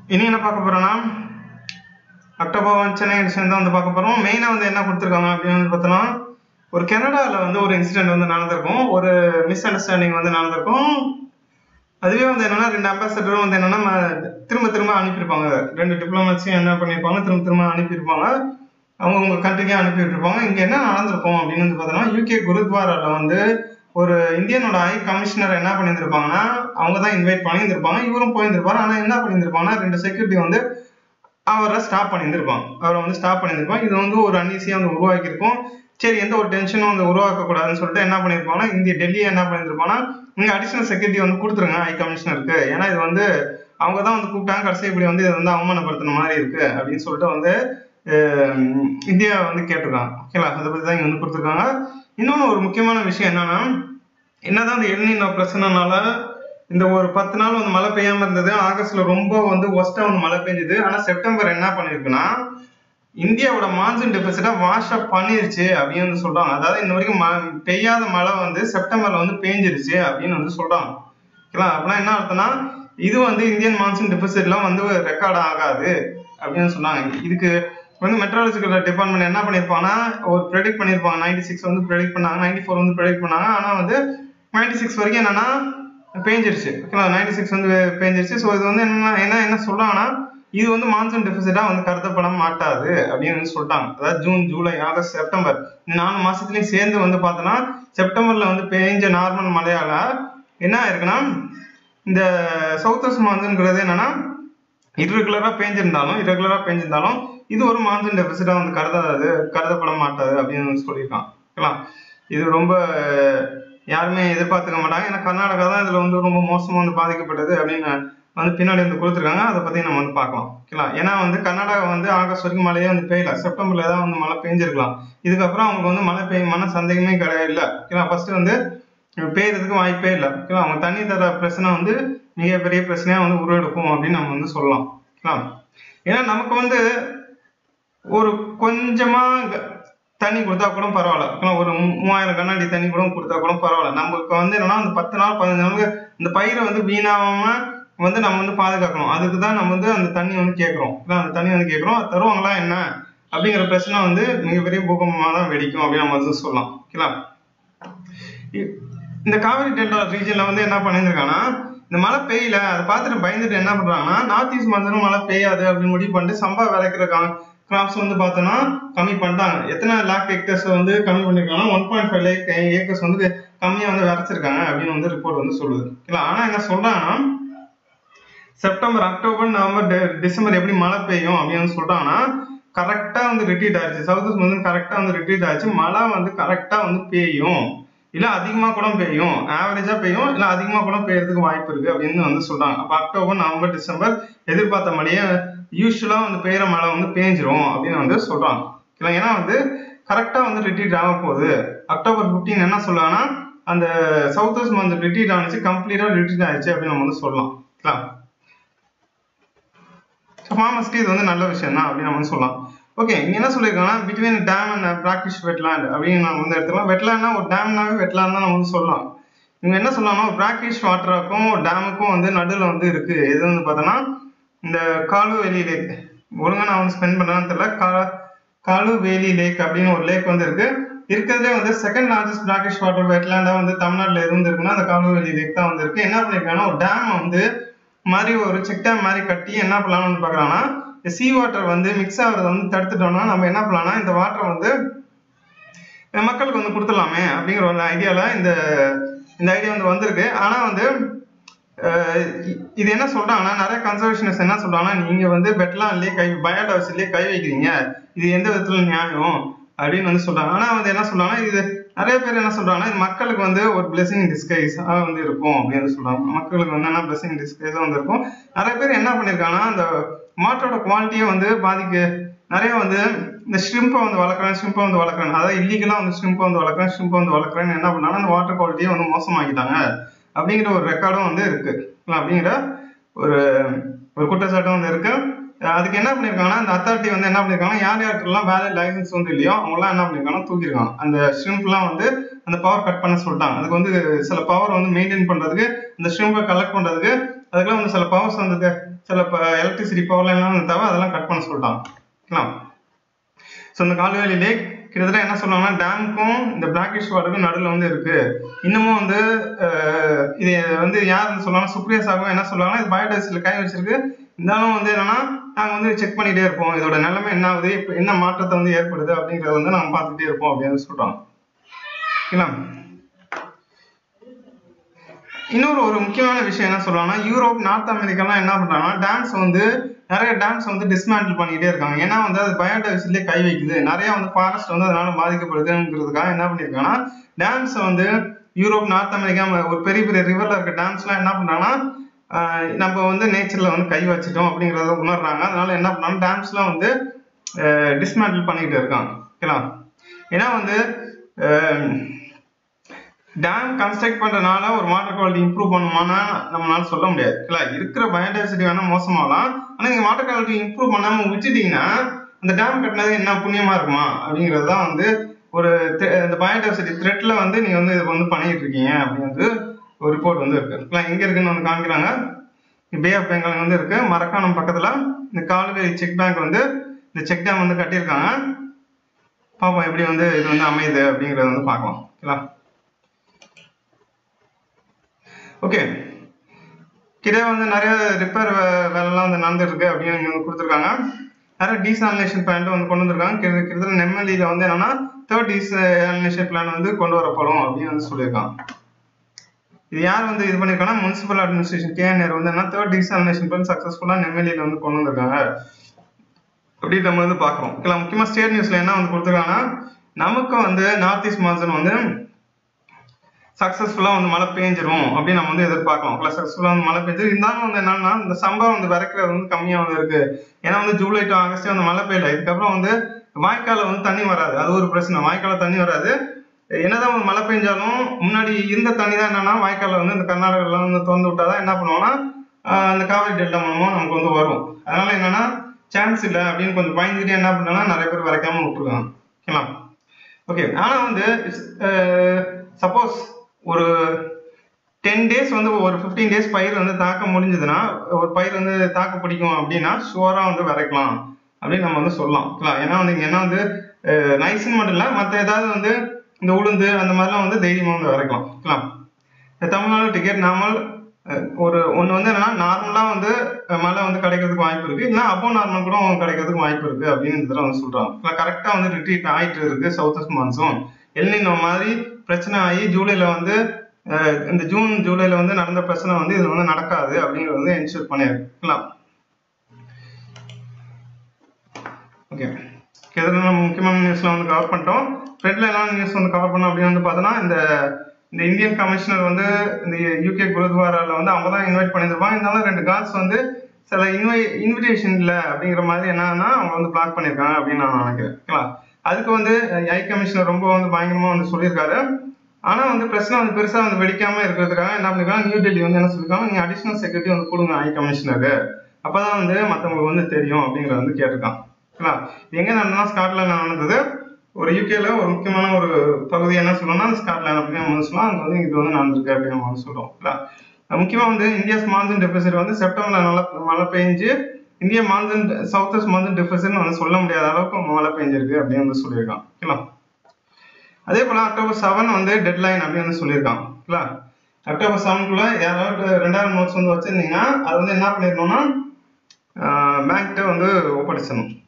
இனி என்ன பார்க்க போறோம்னா அக்டோபர் ஒன் சென்னை எடிஷன் தான் வந்து பார்க்க போறோம் மெயினா வந்து என்ன கொடுத்துருக்காங்க அப்படின்னு வந்து பார்த்தோம்னா ஒரு கனடால வந்து ஒரு இன்சிடென்ட் வந்து நடந்திருக்கும் ஒரு மிஸ் அண்டர்ஸ்டாண்டிங் வந்து நடந்திருக்கும் அதுவே வந்து என்னன்னா ரெண்டு அம்பாசடரும் வந்து என்னன்னா ம- திரும்ப திரும்ப அனுப்பியிருப்பாங்க ரெண்டு டிப்ளமேட்ஸையும் என்ன பண்ணியிருப்பாங்க திரும்ப திரும்ப அனுப்பியிருப்பாங்க அவங்க உங்க கண்ட்ரிக்கே அனுப்பி விட்டுருப்பாங்க இங்க என்ன நடந்திருக்கும் அப்படின்னு வந்து பார்த்தோம்னா யூகே குருத்வாரால வந்து ஒரு இந்தியனோட ஹை கமிஷனர் என்ன பண்ணியிருந்திருப்பாங்கன்னா அவங்க தான் இன்வைட் பண்ணியிருந்திருப்பாங்க இவரும் போயிருந்திருப்பாரு ஆனா என்ன பண்ணியிருந்திருப்பாங்கன்னா ரெண்டு செக்யூரிட்டி வந்து அவரை ஸ்டாப் பண்ணியிருந்திருப்பாங்க அவரை வந்து ஸ்டாப் பண்ணியிருந்திருப்பாங்க இது வந்து ஒரு அன்ஈஸியாக வந்து உருவாக்கியிருக்கும் சரி எந்த ஒரு டென்ஷனும் வந்து உருவாக்க கூடாதுன்னு சொல்லிட்டு என்ன பண்ணியிருப்பாங்கன்னா இந்திய டெல்லியை என்ன பண்ணியிருந்திருப்பாங்கன்னா இங்க அடிஷனல் செக்யூரிட்டி வந்து கொடுத்துருங்க ஹை கமிஷனருக்கு ஏன்னா இது வந்து அவங்க தான் வந்து கூப்பிட்டாங்க கடைசி இப்படி வந்து இதை வந்து அவமானப்படுத்தின மாதிரி இருக்கு அப்படின்னு சொல்லிட்டு வந்து அஹ், இந்தியா வந்து கேட்டிருக்காங்க ஓகேங்களா அதை பத்தி தான் இங்க வந்து கொடுத்துருக்காங்க இன்னொன்று ஒரு முக்கியமான விஷயம் என்னன்னா என்னதான் இந்த எல்னினோ பிரச்சனைனால இந்த ஒரு பத்து நாள் வந்து மழை பெய்யாம இருந்தது ஆகஸ்ட்ல ரொம்ப வந்து ஒஸ்டா வந்து மழை பெஞ்சது ஆனா செப்டம்பர் என்ன பண்ணிருக்குன்னா இந்தியாவோட மான்சூன் டெபிசிட்டா வாஷ் அப் பண்ணிருச்சு அப்படின்னு வந்து சொல்றாங்க அதாவது இன்ன வரைக்கும் ம- பெய்யாத மழை வந்து செப்டம்பர்ல வந்து பெஞ்சிருச்சு அப்படின்னு வந்து சொல்றாங்க ஓகேங்களா அப்படின்னா என்ன அர்த்தம்னா இது வந்து இந்தியன் மான்சூன் டெபிசிட்லாம் வந்து ரெக்கார்ட் ஆகாது அப்படின்னு சொன்னாங்க இதுக்கு வந்து மெட்ராலஜிக்கல் டிபார்ட்மெண்ட் என்ன பண்ணியிருப்பாங்கன்னா ஒரு ப்ரெடிக்ட் பண்ணியிருப்பாங்க நைன்டி சிக்ஸ் வந்து ப்ரெடிக்ட் பண்ணாங்க நைன்டி ஃபோர் வந்து ப்ரெடிக்ட் பண்ணாங்க ஆனால் வந்து நைன்டி சிக்ஸ் வரைக்கும் என்னன்னா பேஞ்சிருச்சு ஓகேங்களா நைன்டி சிக்ஸ் வந்து பேஞ்சிருச்சு ஸோ இது வந்து என்ன என்ன என்ன சொல்றாங்கன்னா இது வந்து மான்சூன் டெபிசிட்டா வந்து கருதப்பட மாட்டாது அப்படின்னு வந்து சொல்லிட்டாங்க அதாவது ஜூன் ஜூலை ஆகஸ்ட் செப்டம்பர் இந்த நாலு மாசத்துலயும் சேர்ந்து வந்து பார்த்தோன்னா செப்டம்பர்ல வந்து பேஞ்ச நார்மல் மழையால என்ன ஆயிருக்குன்னா இந்த சவுத் வெஸ்ட் மான்சூன்ங்கிறது என்னன்னா irregular-ஆ பேஞ்சிருந்தாலும் irregular-ஆ பேஞ்சிருந்தாலும் இது ஒரு மான்சூன் டெபிசிட்டா வந்து கருதாது கருதப்பட மாட்டாது அப்படின்னு வந்து சொல்லியிருக்கான் ஓகேங்களா இது ரொம்ப யாருமே எதிர்பார்த்துக்க மாட்டாங்க ஏன்னா கர்நாடகா தான் இதுல வந்து ரொம்ப மோசமா வந்து பாதிக்கப்பட்டது அப்படின்னு வந்து பின்னாடி வந்து கொடுத்துருக்காங்க அதை பத்தி நம்ம வந்து பார்க்கலாம் ஓகேங்களா ஏன்னா வந்து கர்நாடகா வந்து ஆகஸ்ட் வரைக்கும் மழையே வந்து பெய்யல செப்டம்பர்ல தான் வந்து மழை பெஞ்சிருக்கலாம் இதுக்கப்புறம் அவங்களுக்கு வந்து மழை பெய்யுமான சந்தேகமே கிடையாது இல்லை ஓகேங்களா ஃபர்ஸ்ட் வந்து பெய்யறதுக்கு வாய்ப்பே இல்லை ஓகேங்களா அவங்க தண்ணி தர பிரச்சனை வந்து மிகப்பெரிய பிரச்சனையா வந்து உருவெடுக்கும் அப்படின்னு நம்ம வந்து சொல்லலாம் ஓகேங்களா ஏன்னா நமக்கு வந்து ஒரு கொஞ்சமா க- தண்ணி கொடுத்தா கூட பரவாயில்ல ஓகேங்களா ஒரு மூ- மூவாயிரம் கண்ணாடி தண்ணி கூட கொடுத்தா கூட பரவாயில்ல நமக்கு வந்து என்னன்னா அந்த பத்து நாள் பதினஞ்சு நாளுக்கு இந்த பயிரை வந்து வீணாகாம வந்து நம்ம வந்து பாதுகாக்கணும் அதுக்கு தான் நம்ம வந்து அந்த தண்ணி வந்து கேட்குறோம் அந்த தண்ணி வந்து கேட்குறோம் அது தருவாங்களா என்ன அப்படிங்கிற பிரச்சனை வந்து மிகப்பெரிய பூகம்பமாக தான் வெடிக்கும் அப்படின்னு நம்ம வந்து சொல்லலாம் ஓகேங்களா இ- இந்த காவிரி டெல்டா ரீஜன்ல வந்து என்ன பண்ணியிருக்காங்கன்னா இந்த மழை பெய்யல அதை பார்த்துட்டு பயந்துட்டு என்ன பண்றாங்கன்னா நார்த் ஈஸ்ட் மான்சூனும் மழை பெய்யாது அப்படின்னு முடிவு பண்ணிட்டு சம்பா விளைக்கிற கிராப்ஸ் வந்து பார்த்தோன்னா கம்மி பண்ணிட்டாங்க எத்தனை லேக் ஹெக்டர்ஸ் வந்து கம்மி பண்ணிருக்காங்கன்னா one point five lakh acres வந்து கம்மியா வந்து விளைச்சிருக்காங்க அப்படின்னு வந்து ரிப்போர்ட் வந்து சொல்லுது இல்லை ஆனா என்ன சொல்றாங்கன்னா செப்டம்பர் அக்டோபர் நவம்பர் டெ- டிசம்பர் எப்படி மழை பெய்யும் அப்படின்னு சொல்றாங்கன்னா கரெக்டா வந்து ரிட்ரீட் ஆயிடுச்சு சவுத் வெஸ்ட் வந்து கரெக்டா வந்து ரிட்ரீட் ஆயிடுச்சு மழை வந்து கரெக்டா வந்து பெய்யும் இல்ல அதிகமா கூட பெய்யும் ஆவரேஜா பெய்யும் இல்ல அதிகமா கூட பெய்யறதுக்கு வாய்ப்பு இருக்கு அப்படின்னு வந்து சொல்றாங்க அப்ப அக்டோபர் நவம்பர் டிசம்பர் எதிர்பார்த்த மழையே யூஸ்வலா வந்து பெய்யற மழை வந்து பேஞ்சிரும் அப்படின்னு வந்து சொல்றாங்க இல்லை, ஏன்னா வந்து கரெக்டா வந்து ரிட்ரீட் ஆக போகுது அக்டோபர் 15 என்ன சொல்றாங்கன்னா அந்த சவுத் வெஸ்ட் வந்து ரிட்ரீட் ஆனிச்சு கம்ப்ளீட்டா ரிட்ரீட் ஆயிடுச்சு அப்படின்னு நம்ம வந்து சொல்லலாம் ஓகேங்களா ஸோ ஃபார்மர்ஸ்க்கு இது வந்து நல்ல விஷயம் தான் அப்படின்னு நம்ம வந்து சொல்லலாம் ஓகே இங்க என்ன சொல்லியிருக்காங்கன்னா between dam and practice wetland அப்படின்னு நம்ம வந்து எடுத்துக்கலாம் வெட்லேண்ட்னா ஒரு டேம்னாவே வெட்லேண்ட் தான் நம்ம வந்து சொல்லலாம் இவங்க என்ன சொல்லலாம்னா ஒரு பிராக்டிஸ் வாட்டருக்கும் டேமுக்கும் வந்து நடுவில் வந்து இருக்கு எது வந்து பார்த்தோன்னா இந்த காலுவேலி லேக் ஒழுங்கா நான் வந்து ஸ்பெண்ட் பண்ணான்னு தெரியல கா காலுவேலி லேக் அப்படின்னு ஒரு லேக் வந்து இருக்கு இருக்கிறதுலே வந்து செகண்ட் லார்ஜஸ்ட் பிராக்டிஸ் வாட்டர் வெட்லேண்டா வந்து தமிழ்நாட்டில் எது வந்து இருக்குன்னா அந்த காலுவேலி லேக் தான் வந்து இருக்கு என்ன பண்ணிருக்காங்கன்னா ஒரு டேம் வந்து மாதிரி ஒரு செக் டேம் மாதிரி கட்டி என்ன பண்ணலாம்னு வந்து பார்க்கறாங்கன்னா இந்த சீ வாட்டர் வந்து மிக்ஸ் ஆகுறத வந்து தடுத்துட்டோம்னா நம்ம என்ன பண்ணலாம்னா இந்த வாட்டரை வந்து அஹ் மக்களுக்கு வந்து கொடுத்துடலாமே அப்படிங்கிற ஒரு ஐடியால இந்த இந்த ஐடியா வந்து வந்திருக்கு ஆனா வந்து அஹ் இ- இது என்ன சொல்றாங்கன்னா நிறைய கன்சர்வேஷனிஸ்ட் என்ன சொல்றாங்கன்னா நீங்க வந்து பெட்லான்லயே கை பயோடைவர்சிட்டிலே கை வைக்கிறீங்க இது எந்த விதத்துல நியாயம் அப்படின்னு வந்து சொல்றாங்க ஆனா வந்து என்ன சொல்றாங்கன்னா இது நிறைய பேர் என்ன சொல்றாங்கன்னா இது மக்களுக்கு வந்து ஒரு பிளெஸிங் டிஸ்கைஸ் வந்து இருக்கும் அப்படின்னு சொல்றாங்க மக்களுக்கு வந்து என்ன பிளெஸிங் டிஸ்கைஸ் வந்து இருக்கும் நிறைய பேர் என்ன பண்ணிருக்காங்கன்னா அந்த வாட்டரோட குவாலிட்டியை வந்து பாதிக்க நிறைய வந்து இந்த ஷ்ரிம்பை வந்து வளர்க்குறேன் ஷ்ரிம்பை வந்து வளர்க்குறேன் அதாவது இல்லீகலாக வந்து ஷ்ரிம்பை வந்து வளர்க்குறேன் ஷ்ரிம்பை வந்து வளர்க்குறேன்னு என்ன பண்ணாங்கன்னா அந்த வாட்டர் குவாலிட்டியை வந்து மோசமாக்கிட்டாங்க அப்படிங்கிற ஒரு ரெக்கார்டும் வந்து இருக்கு இல்ல, அப்படிங்கிற ஒரு ஒரு குற்றச்சாட்டும் வந்து இருக்கு அஹ் அதுக்கு என்ன பண்ணிருக்காங்கன்னா அந்த அத்தாரிட்டி வந்து என்ன பண்ணிருக்காங்கன்னா யார் யாருக்கெல்லாம் வேலை லைசன்ஸ் வந்து இல்லையோ அவங்களாம் என்ன பண்ணிருக்காங்கன்னா தூக்கிருக்காங்க அந்த ஷ்ரிம்ப்லாம் வந்து அந்த பவர் கட் பண்ண சொல்லிட்டாங்க அதுக்கு வந்து சில பவர் வந்து மெயின்டைன் பண்றதுக்கு அந்த ஷ்ரிம்பை கலெக்ட் பண்றதுக்கு அதுக்கெல்லாம் வந்து சில பவர்ஸ் வந்து தே- சில எலக்ட்ரிசிட்டி பவர் எல்லாம் வந்து தேவை அதெல்லாம் கட் பண்ண சொல்லிட்டாங்க ஓகேங்களா ஸோ இந்த கால்வேலி லேக் கிட்டத்தட்ட என்ன சொல்லுவாங்கன்னா டேமுக்கும் இந்த பிளாக்கிஷ் வாட்டருக்கும் நடுவில் வந்து இருக்கு இன்னமும் வந்து அஹ், இது வந்து யார் வந்து சொல்லுவாங்க சுப்ரியா சாகும் என்ன சொல்லுவாங்கன்னா இது பயோடைவர்சிட்டியில் கை வச்சிருக்கு இருந்தாலும் வந்து என்னன்னா நாங்கள் வந்து செக் பண்ணிட்டே இருப்போம் இதோட நிலைமை என்ன ஆகுது இப்போ என்ன மாற்றத்தை வந்து ஏற்படுது அப்படிங்கிறத வந்து நாங்கள் பார்த்துட்டே இருப்போம் அப்படின்னு சொல்றோம் ஓகேங்களா இன்னொரு ஒரு முக்கியமான விஷயம் என்ன சொல்லுவாங்கன்னா யூரோப் நார்த் அமெரிக்காலாம் என்ன பண்றாங்கன்னா டேம்ஸ் வந்து நிறைய டேம்ஸ் வந்து டிஸ்மேண்டில் பண்ணிக்கிட்டே இருக்காங்க ஏன்னா வந்து அது பயோடைவர்சிட்டிலே கை வைக்குது நிறைய வந்து ஃபாரஸ்ட் வந்து அதனால பாதிக்கப்படுதுங்கிறதுக்காக என்ன பண்ணியிருக்காங்கன்னா டேம்ஸை வந்து யூரோப் நார்த் அமெரிக்கா ஒரு பெரிய பெரிய ரிவர்ல இருக்க டேம்ஸ்லாம் என்ன பண்றாங்கன்னா ஆஹ் நம்ம வந்து நேச்சர்ல வந்து கை வச்சிட்டோம் அப்படிங்கறத உணர்றாங்க அதனால என்ன பண்ணாங்க டேம்ஸ்லாம் வந்து டிஸ்மேண்டில் பண்ணிக்கிட்டு இருக்காங்க ஓகேங்களா ஏன்னா வந்து டேம் கன்ஸ்ட்ரக்ட் பண்றதுனால ஒரு வாட்டர் குவாலிட்டி இம்ப்ரூவ் பண்ணுமானா நம்மளால சொல்ல முடியாது இல்ல இருக்கிற பயோடைவர்சிட்டி வேணா மோசமாகலாம் ஆனா நீங்க வாட்டர் குவாலிட்டி இம்ப்ரூவ் பண்ணாம விட்டுட்டீங்கன்னா அந்த டேம் கட்டினது என்ன புண்ணியமா இருக்குமா அப்படிங்கிறது தான் வந்து ஒரு thre- இந்த பயோடைவர்சிட்டி த்ரெட்ல வந்து நீங்க வந்து இது வந்து பண்ணிட்டு இருக்கீங்க அப்படின்னு வந்து ஒரு ரிப்போர்ட் வந்து இருக்கு இல்லை எங்க இருக்குன்னு வந்து காமிக்கிறாங்க பே ஆஃப் பெங்கால் வந்து இருக்கு மரக்காணம் பக்கத்துல இந்த கால்வேரி செக் பேங்க் வந்து இந்த செக் டேம் வந்து கட்டியிருக்காங்க பார்ப்போம் எப்படி வந்து இது வந்து அமையுது அப்படிங்கறத வந்து பார்க்கலாம் ஓகேங்களா ஓகே கிட்டே வந்து நிறைய ரிப்பேர் வேலைலாம் வந்து நடந்துட்டு இருக்கு அப்படின்னு இங்க வந்து கொடுத்துருக்காங்க நிறைய டீசாலினேஷன் பிளான் வந்து கொண்டு வந்திருக்காங்க கிட்ட- கிட்டத்தட்ட நெம்மதியில வந்து என்னன்னா தேர்ட் டீசாலினேஷன் பிளான் வந்து கொண்டு வரப்படும் அப்படின்னு வந்து சொல்லியிருக்காங்க இது யார் வந்து இது பண்ணிருக்காங்கன்னா முனிசிபல் அட்மினிஸ்ட்ரேஷன் கேஎன்ஆர் வந்து என்ன தேர்ட் டீசாலினேஷன் பிளான் சக்சஸ்ஃபுல்லா நெம்மதியில வந்து கொண்டு வந்திருக்காங்க அப்படி நம்ம வந்து பார்க்குறோம் ஓகேங்களா முக்கியமா ஸ்டேட் நியூஸ்ல என்ன வந்து கொடுத்துருக்காங்கன்னா நமக்கு வந்து நார்த் ஈஸ்ட் மான்சூன் வந்து சக்சஸ்ஃபுல்லா வந்து மழை பெஞ்சிரும் அப்படின்னு நம்ம வந்து எதிர்பார்க்கலாம் ஓகே சக்சஸ்ஃபுல்லா வந்து மழை பெஞ்சு இருந்தாலும் வந்து என்னன்னா இந்த சம்பவம் வந்து விறக்கிறது வந்து கம்மியா வந்து இருக்கு ஏன்னா வந்து ஜூலை டு ஆகஸ்ட் வந்து மழை பெய்யல இதுக்கப்புறம் வந்து வாய்க்கால வந்து தண்ணி வராது அது ஒரு பிரச்சனை வாய்க்கால தண்ணி வராது என்னதான் வந்து மழை பெஞ்சாலும் முன்னாடி இருந்த தண்ணி தான் என்னன்னா வாய்க்கால வந்து இந்த கர்நாடகால வந்து திறந்து விட்டாதான் என்ன பண்ணுவோம்னா ஆஹ் அந்த காவிரி டெல்டா மூலமா நமக்கு வந்து வரும் அதனால என்னன்னா சான்ஸ் இல்லை அப்படின்னு கொஞ்சம் பயந்துக்கிட்டே என்ன பண்ணாங்கன்னா நிறைய பேர் வரைக்காம விட்டுருக்காங்க ஓகேங்களா ஓகே ஆனா வந்து சப்போஸ் ஒரு டென் டேஸ் வந்து ஒரு ஃபிஃப்டீன் டேஸ் பயிர் வந்து தாக்க முடிஞ்சதுன்னா ஒரு பயிர் வந்து தாக்க பிடிக்கும் அப்படின்னா ஷுவரா வந்து விதைக்கலாம் அப்படின்னு நம்ம வந்து சொல்லலாம் ஓகேங்களா ஏன்னா வந்து இங்க என்ன வந்து நைஸ்ன்னு மட்டும் இல்லை மற்ற ஏதாவது வந்து இந்த உளுந்து அந்த மாதிரிலாம் வந்து தைரியமா வந்து விதைக்கலாம் ஓகேங்களா இந்த தமிழ்நாடு டிக்கெட் நார்மல் ஒரு ஒன்று வந்து என்னன்னா நார்மலாக வந்து அஹ், மழை வந்து கிடைக்கிறதுக்கு வாய்ப்பு இருக்கு இல்லைன்னா அப்போ நார்மல் கூட கிடைக்கிறதுக்கு வாய்ப்பு இருக்கு அப்படின்னு இந்த தடவை வந்து சொல்றாங்க இல்லை கரெக்டாக வந்து ரிட்ரீட் ஆயிட்டு இருக்கு சவுத் வெஸ்ட் மான்சூன் எல்னினோ மாதிரி பிரச்சனை ஆகி ஜூலைல வந்து அஹ், இந்த ஜூன் ஜூலைல வந்து நடந்த பிரச்சனை வந்து இது வந்து நடக்காது அப்படிங்கிறது வந்து என்ஷூர் பண்ணிருக்கலாம் ஓகே இதெல்லாம் நம்ம முக்கியமான நியூஸ்ல வந்து கவர் பண்ணிட்டோம் ஃப்ரெண்ட்ல எல்லாம் நியூஸ் வந்து கவர் பண்ணோம் அப்படின்னு வந்து பார்த்தோன்னா இந்த இந்த இந்தியன் கமிஷனர் வந்து இந்த யூகே குருத்வாரால வந்து அவங்க தான் இன்வைட் பண்ணியிருப்பாங்க இருந்தாலும் ரெண்டு கார்ட்ஸ் வந்து சில இன்வை இன்விடேஷன் இல்லை அப்படிங்கிற மாதிரி என்னன்னா அவங்க வந்து பிளாக் பண்ணியிருக்காங்க அப்படின்னு நான் நினைக்கிறேன் ஓகேவா அதுக்கு வந்து ஐ கமிஷனர் ரொம்ப வந்து பயங்கரமா வந்து சொல்லியிருக்காரு ஆனா வந்து பிரச்சனை வந்து பெருசா வந்து வெடிக்காம இருக்கிறதுக்காக என்ன பண்ணிருக்காங்க நியூ டெல்லி வந்து என்ன சொல்லிருக்காங்க நீங்க அடிஷனல் செக்யூரிட்டி வந்து கொடுங்க ஐ கமிஷனருக்கு அப்பதான் வந்து மத்தவங்களுக்கு வந்து தெரியும் அப்படிங்கறத வந்து கேட்டிருக்கான் ஓகேவா இது எங்க நடந்ததுன்னா ஸ்காட்லாந்து நடந்தது ஒரு யூகேல ஒரு முக்கியமான ஒரு பகுதி என்ன சொல்லணும்னா அந்த ஸ்காட்லாந்து அப்படின்னு நம்ம வந்து சொல்லலாம் அங்க வந்து இது வந்து நடந்திருக்கு அப்படின்னு நம்ம வந்து சொல்றோம் ஓகேவா முக்கியமா வந்து இந்தியாஸ் மான்சூன் டெபிசிட் வந்து செப்டம்பர்ல நல்லா மழை பெஞ்சு இந்திய monsoon south west monsoon deficit வந்து சொல்ல முடியாத அளவுக்கு மழை பெஞ்சிருக்கு அப்படின்னு வந்து சொல்லியிருக்கான் ஓகேவா அதே போல அக்டோபர் செவன் வந்து டெட்லைன் அப்படின்னு வந்து சொல்லியிருக்கான் ஓகேங்களா அக்டோபர் செவனுக்குள்ள யாராவது ரெண்டாயிரம் நோட்ஸ் வந்து வச்சிருந்தீங்கன்னா அது வந்து என்ன பண்ணிடணும்னா பேங்க்கிட்ட வந்து ஒப்படைச்சிடணும்